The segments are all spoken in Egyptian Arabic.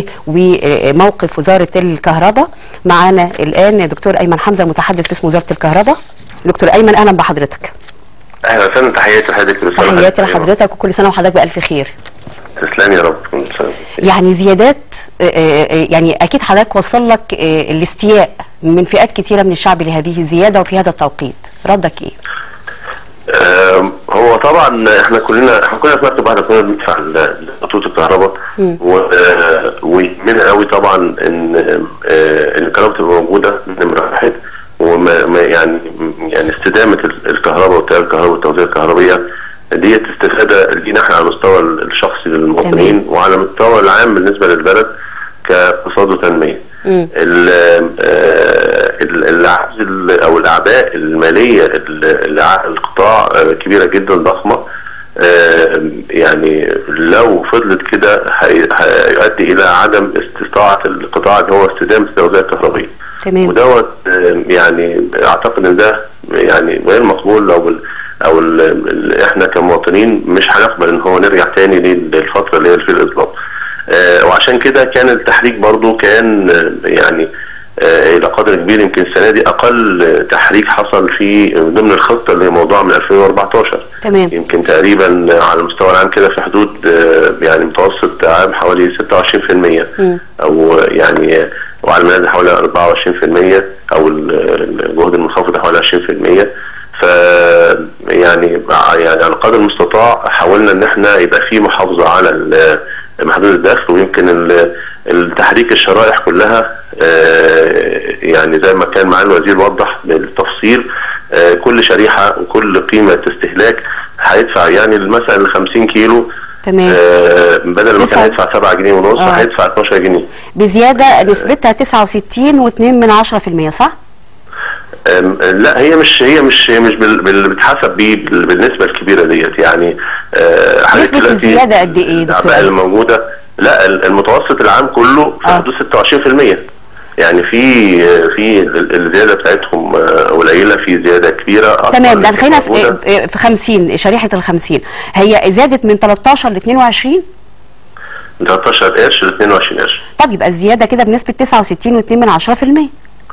وموقف وزاره الكهرباء معانا الان دكتور ايمن حمزه المتحدث باسم وزاره الكهرباء دكتور ايمن اهلا بحضرتك اهلا وسهلا تحياتي لحضرتك كل سنة تحياتي وحضرتك لحضرتك وكل سنه وحضرتك بالف خير طيب. تسلم يا رب كل سنة. يعني زيادات آه، آه، يعني اكيد حضرتك وصل لك آه، الاستياء من فئات كثيره من الشعب لهذه الزياده وفي هذا التوقيت ردك ايه آم، هو طبعا احنا كلنا احنا كلنا في مكتب واحد كنا بندفع ل- لخطوط الكهرباء و- آه، ويهمنا قوي طبعا ان آه، ان الكهرباء تبقى موجوده نمره واحد وما ما يعني يعني استدامه ال- الكهرباء وتيار الكهرباء والتوزيع الكهربيه ديت استفاده لينا احنا على المستوى الشخصي للمواطنين تمام. وعلى المستوى العام بالنسبه للبلد كاقتصاد وتنميه. مم. ال- آه، ال- العجز ال- او الاعباء الماليه ال- الع- القطاع آه، كبيره جدا ضخمه آه، يعني لو فضلت كده هي- هيؤدي الى عدم استطاعه القطاع اللي هو استدامه التوزيع الكهربائي تمام ودوت آه، يعني اعتقد ان ده يعني غير مقبول او ال او ال ال احنا كمواطنين مش هنقبل ان هو نرجع تاني للفتره اللي هي في الاظلام آه، وعشان كده كان التحريك برضو كان آه، يعني آه، الى قدر كبير يمكن السنه دي اقل آه، تحريك حصل في ضمن الخطه اللي هي موضوع من 2014 تمام يمكن تقريبا على المستوى العام كده في حدود آه، يعني متوسط عام حوالي 26% مم. او يعني وعلى المدى حوالي 24% او ال- الجهد المنخفض حوالي 20% ف يعني يعني على قدر المستطاع حاولنا ان احنا يبقى في محافظه على ال- محدود الدخل ويمكن ال- التحريك الشرائح كلها آه، يعني زي ما كان معالي الوزير وضح بالتفصيل آه، كل شريحه وكل قيمه استهلاك هيدفع يعني مثلا ال 50 كيلو تمام آه، بدل ما تسعة- كان هيدفع 7 جنيه ونص آه. هيدفع 12 جنيه بزياده نسبتها 69 و2 من 10% صح؟ أم، لا هي مش هي مش هي مش بال- بال- بتحسب بيه بال- بالنسبه الكبيره ديت يعني آه، حضرتك نسبة دلوقتي الزيادة قد إيه دكتور الأعباء أيمن؟ اللي موجوده لا ال- المتوسط العام كله في آه. حدود 26% يعني في في ال- الزياده بتاعتهم آه، قليله في زياده كبيره أكبر تمام ده خلينا موجودة. في في 50 شريحه ال 50 هي زادت من 13 ل 22 من 13 قرش ل 22 قرش طب يبقى الزياده كده بنسبه 69 و2 من 10%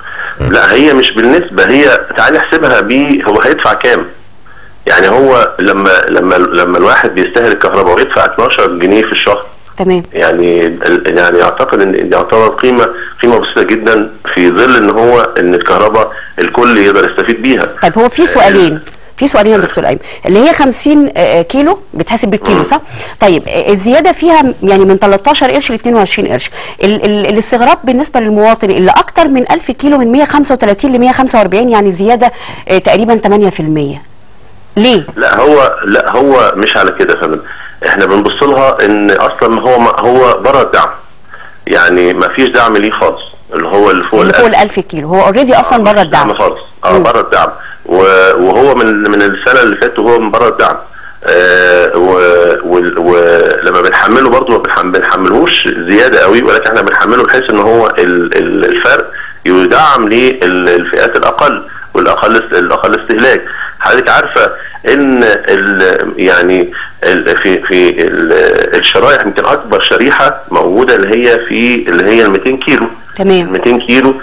لا هي مش بالنسبه هي تعالي احسبها بيه هو هيدفع كام؟ يعني هو لما لما لما الواحد بيستهلك كهرباء ويدفع 12 جنيه في الشهر تمام يعني ال- يعني اعتقد ان دي يعتبر قيمه قيمه بسيطه جدا في ظل ان هو ان الكهرباء الكل يقدر يستفيد بيها طيب هو في سؤالين في سؤالين يا دكتور ايمن اللي هي 50 آه، كيلو بتحسب بالكيلو صح؟ طيب آه، الزياده فيها يعني من 13 قرش ل 22 قرش ال ال الاستغراب بالنسبه للمواطن اللي اكتر من 1000 كيلو من 135 ل 145 يعني زياده آه، تقريبا 8% ليه؟ لا هو لا هو مش على كده يا فندم احنا بنبص لها ان اصلا ما هو ما هو بره الدعم يعني ما فيش دعم ليه خالص اللي هو اللي فوق اللي فوق ال الألف. 1000 كيلو هو اوريدي اصلا آه، بره مفيش الدعم دعم خالص اه مم. بره الدعم و- وهو من من السنه اللي فاتت وهو من بره الدعم آه و- وال- ولما بنحمله برضه ما بنحم- بنحملهوش زياده قوي ولكن احنا بنحمله بحيث ان هو ال- ال- الفرق يدعم للفئات الاقل والاقل است- الاقل استهلاك حضرتك عارفه ان ال يعني ال في في ال- الشرائح يمكن اكبر شريحه موجوده اللي هي في اللي هي ال 200 كيلو تمام 200 كيلو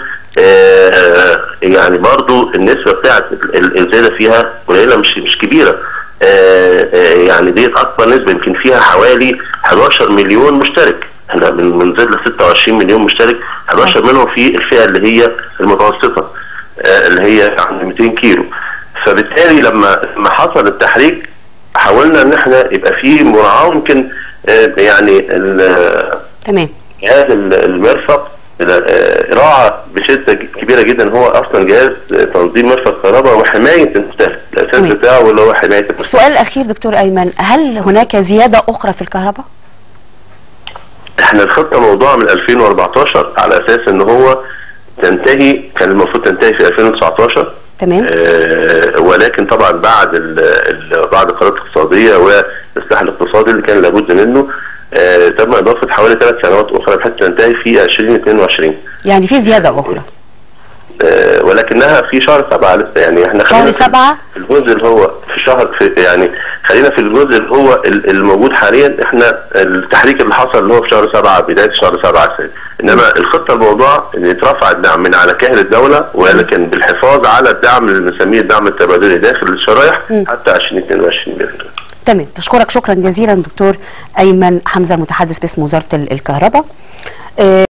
آه يعني برضو النسبة بتاعت ال- الزيادة فيها قليلة مش مش كبيرة آه آه يعني ديت أكبر نسبة يمكن فيها حوالي 11 مليون مشترك احنا من من زد ل 26 مليون مشترك 11 منهم في الفئة اللي هي المتوسطة آه اللي هي عند 200 كيلو فبالتالي لما لما حصل التحريك حاولنا ان احنا يبقى في مراعاة يمكن آه يعني ال- تمام جهاز ال- المرفق آه، راعى بشده كبيره جدا هو اصلا جهاز تنظيم مرفق كهرباء وحمايه المستهلك الاساس تمام. بتاعه اللي هو حمايه المستهلك السؤال الاخير دكتور ايمن هل هناك زياده اخرى في الكهرباء؟ احنا الخطه موضوع من 2014 على اساس ان هو تنتهي كان المفروض تنتهي في 2019 تمام آه، ولكن طبعا بعد ال ال بعد القرارات الاقتصاديه والاصلاح الاقتصادي اللي كان لابد منه آه، تم اضافه حوالي ثلاث سنوات اخرى بحيث تنتهي في 2022 يعني في زياده اخرى آه، ولكنها في شهر سبعة لسه يعني احنا شهر خلينا في سبعة؟ الجزء اللي هو في شهر في يعني خلينا في الجزء اللي هو ال- الموجود حاليا احنا التحريك اللي حصل اللي هو في شهر سبعه بدايه شهر سبعه السنه انما الخطه الموضوع ان يترفع الدعم من على كاهل الدوله ولكن بالحفاظ على الدعم اللي بنسميه الدعم التبادلي داخل الشرايح حتى 2022 باذن الله تمام تشكرك شكرا جزيلا دكتور ايمن حمزه المتحدث باسم وزاره ال- الكهرباء آه،